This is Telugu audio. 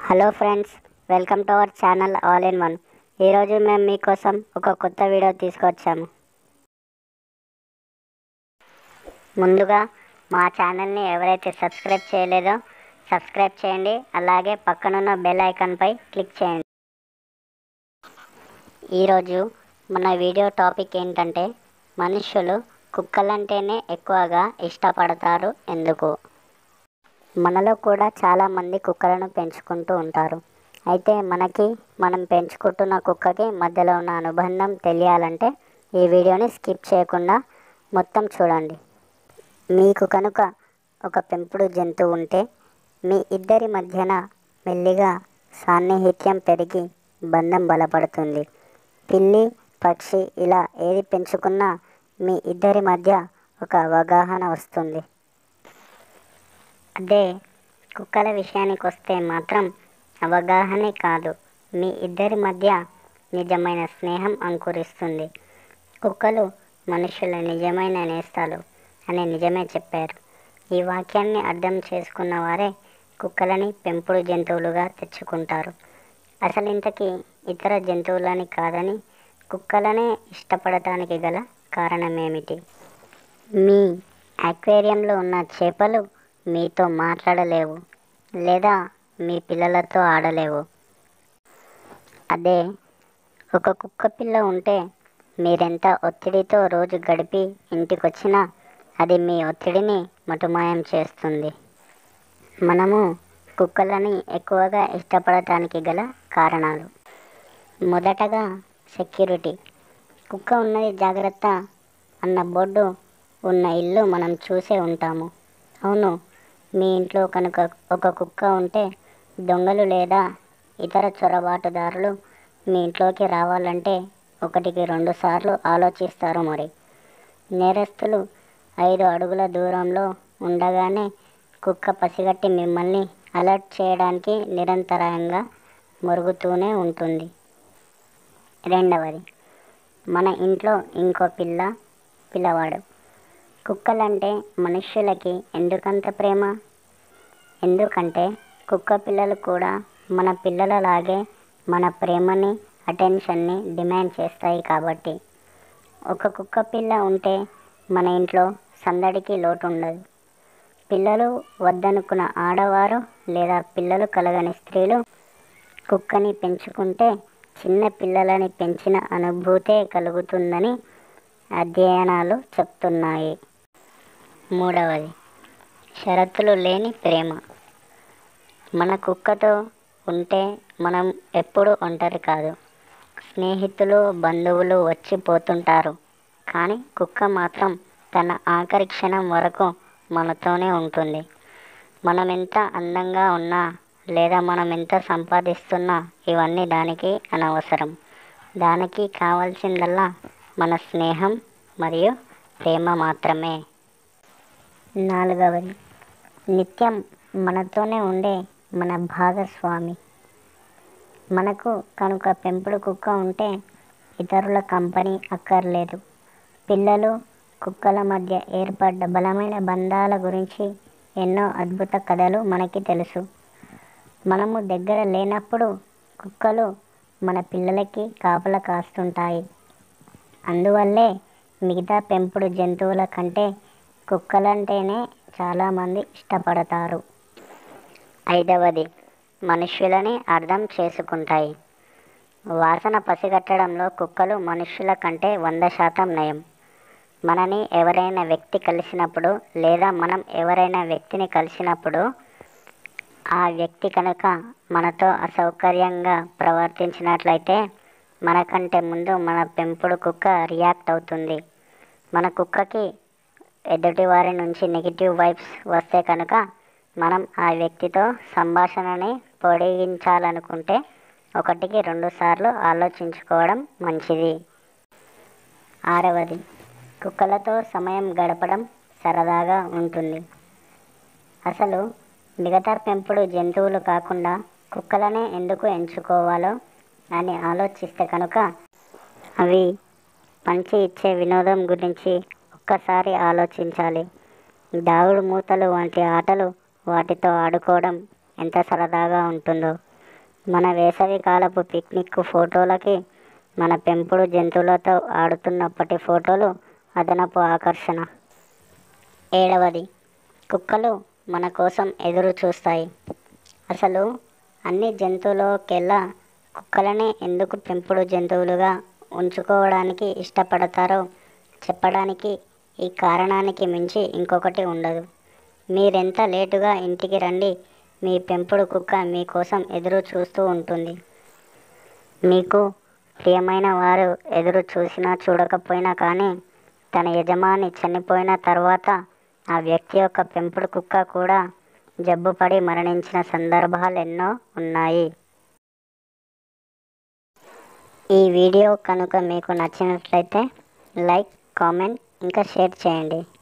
hello friends welcome to our channel all in one ఈరోజు మేము మీకోసం ఒక కొత్త వీడియో తీసుకొచ్చాము ముందుగా మా ఛానల్ని ఎవరైతే సబ్స్క్రైబ్ చేయలేదో సబ్స్క్రైబ్ చేయండి అలాగే పక్కనున్న బెల్ ఐకాన్పై క్లిక్ చేయండి ఈరోజు మన వీడియో టాపిక్ ఏంటంటే మనుషులు కుక్కలంటేనే ఎక్కువగా ఇష్టపడతారు ఎందుకు మనలో కూడా చాలామంది కుక్కలను పెంచుకుంటూ ఉంటారు అయితే మనకి మనం పెంచుకుంటున్న కుక్కకి మధ్యలో ఉన్న అనుబంధం తెలియాలంటే ఈ వీడియోని స్కిప్ చేయకుండా మొత్తం చూడండి మీకు కనుక ఒక పెంపుడు జంతువు ఉంటే మీ ఇద్దరి మధ్యన మెల్లిగా సాన్నిహిత్యం పెరిగి బంధం బలపడుతుంది పిల్లి పక్షి ఇలా ఏది పెంచుకున్నా మీ ఇద్దరి మధ్య ఒక అవగాహన వస్తుంది అదే కుక్కల విషయానికి వస్తే మాత్రం అవగాహనే కాదు మీ ఇద్దరి మధ్య నిజమైన స్నేహం అంకురిస్తుంది కుక్కలు మనుషుల నిజమైన నేస్తాలు అని నిజమే చెప్పారు ఈ వాక్యాన్ని అర్థం చేసుకున్న వారే కుక్కలని పెంపుడు జంతువులుగా తెచ్చుకుంటారు అసలు ఇంతకీ ఇతర జంతువులని కాదని కుక్కలనే ఇష్టపడటానికి గల కారణమేమిటి మీ అక్వేరియంలో ఉన్న చేపలు మీతో మాట్లాడలేవు లేదా మీ పిల్లలతో ఆడలేవు అదే ఒక కుక్క పిల్ల ఉంటే మీరెంత ఒత్తిడితో రోజు గడిపి ఇంటికొచ్చినా అది మీ ఒత్తిడిని మటుమాయం చేస్తుంది మనము కుక్కలని ఎక్కువగా ఇష్టపడటానికి గల కారణాలు మొదటగా సెక్యూరిటీ కుక్క ఉన్నది జాగ్రత్త అన్న బోర్డు ఉన్న ఇల్లు మనం చూసే ఉంటాము అవును మీ ఇంట్లో కనుక ఒక కుక్క ఉంటే దొంగలు లేదా ఇతర చొరబాటుదారులు మీ ఇంట్లోకి రావాలంటే ఒకటికి రెండు సార్లు ఆలోచిస్తారు మరి నేరస్తులు ఐదు అడుగుల దూరంలో ఉండగానే కుక్క పసిగట్టి మిమ్మల్ని అలర్ట్ చేయడానికి నిరంతరంగా మొరుగుతూనే ఉంటుంది రెండవది మన ఇంట్లో ఇంకో పిల్ల పిల్లవాడు కుక్కలంటే మనుష్యులకి ఎందుకంత ప్రేమ ఎందుకంటే కుక్క పిల్లలు కూడా మన పిల్లలలాగే మన ప్రేమని అటెన్షన్ని డిమాండ్ చేస్తాయి కాబట్టి ఒక కుక్క పిల్ల ఉంటే మన ఇంట్లో సందడికి లోటు ఉండదు పిల్లలు వద్దనుకున్న ఆడవారు లేదా పిల్లలు కలగని స్త్రీలు కుక్కని పెంచుకుంటే చిన్న పిల్లలని పెంచిన అనుభూతే కలుగుతుందని అధ్యయనాలు చెప్తున్నాయి మూడవది షరతులు లేని ప్రేమ మన కుక్కతో ఉంటే మనం ఎప్పుడు ఒంటరి కాదు స్నేహితులు బంధువులు వచ్చి పోతుంటారు కానీ కుక్క మాత్రం తన ఆఖరి క్షణం వరకు మనతోనే ఉంటుంది మనం ఎంత అందంగా ఉన్నా లేదా మనం ఎంత సంపాదిస్తున్నా ఇవన్నీ దానికి అనవసరం దానికి కావాల్సిందల్లా మన స్నేహం మరియు ప్రేమ మాత్రమే నాలుగవది నిత్యం మనతోనే ఉండే మన భాగస్వామి మనకు కనుక పెంపుడు కుక్క ఉంటే ఇతరుల కంపెనీ అక్కర్లేదు పిల్లలు కుక్కల మధ్య ఏర్పడ్డ బలమైన బంధాల గురించి ఎన్నో అద్భుత కథలు మనకి తెలుసు మనము దగ్గర లేనప్పుడు కుక్కలు మన పిల్లలకి కాపలా కాస్తుంటాయి అందువల్లే మిగతా పెంపుడు జంతువుల కంటే కుక్కలంటేనే చాలామంది ఇష్టపడతారు ఐదవది మనుష్యులని అర్థం చేసుకుంటాయి వాసన పసిగట్టడంలో కుక్కలు మనుష్యుల కంటే వంద శాతం నయం మనని ఎవరైనా వ్యక్తి కలిసినప్పుడు లేదా మనం ఎవరైనా వ్యక్తిని కలిసినప్పుడు ఆ వ్యక్తి కనుక మనతో అసౌకర్యంగా ప్రవర్తించినట్లయితే మనకంటే ముందు మన పెంపుడు కుక్క రియాక్ట్ అవుతుంది మన కుక్కకి ఎదుటి వారి నుంచి నెగిటివ్ వైబ్స్ వస్తే కనుక మనం ఆ వ్యక్తితో సంభాషణని పొడిగించాలనుకుంటే ఒకటికి రెండు సార్లు ఆలోచించుకోవడం మంచిది ఆరవది కుక్కలతో సమయం గడపడం సరదాగా ఉంటుంది అసలు మిగతా పెంపుడు జంతువులు కాకుండా కుక్కలనే ఎందుకు ఎంచుకోవాలో అని ఆలోచిస్తే కనుక అవి పంచి ఇచ్చే వినోదం గురించి ఒక్కసారి ఆలోచించాలి దాగుడు మూతలు వంటి ఆటలు వాటితో ఆడుకోవడం ఎంత సరదాగా ఉంటుందో మన వేసవి కాలపు పిక్నిక్ ఫోటోలకి మన పెంపుడు జంతువులతో ఆడుతున్నప్పటి ఫోటోలు అదనపు ఆకర్షణ ఏడవది కుక్కలు మన కోసం ఎదురు చూస్తాయి అసలు అన్ని జంతువులకెల్లా కుక్కలనే ఎందుకు పెంపుడు జంతువులుగా ఉంచుకోవడానికి ఇష్టపడతారో చెప్పడానికి ఈ కారణానికి మించి ఇంకొకటి ఉండదు మీరెంత లేటుగా ఇంటికి రండి మీ పెంపుడు కుక్క మీకోసం ఎదురు చూస్తూ ఉంటుంది మీకు ప్రియమైన వారు ఎదురు చూసినా చూడకపోయినా కానీ తన యజమాని చనిపోయిన తర్వాత ఆ వ్యక్తి యొక్క పెంపుడు కుక్క కూడా జబ్బుపడి మరణించిన సందర్భాలు ఎన్నో ఉన్నాయి ఈ వీడియో కనుక మీకు నచ్చినట్లయితే లైక్ కామెంట్ ఇంకా షేర్ చేయండి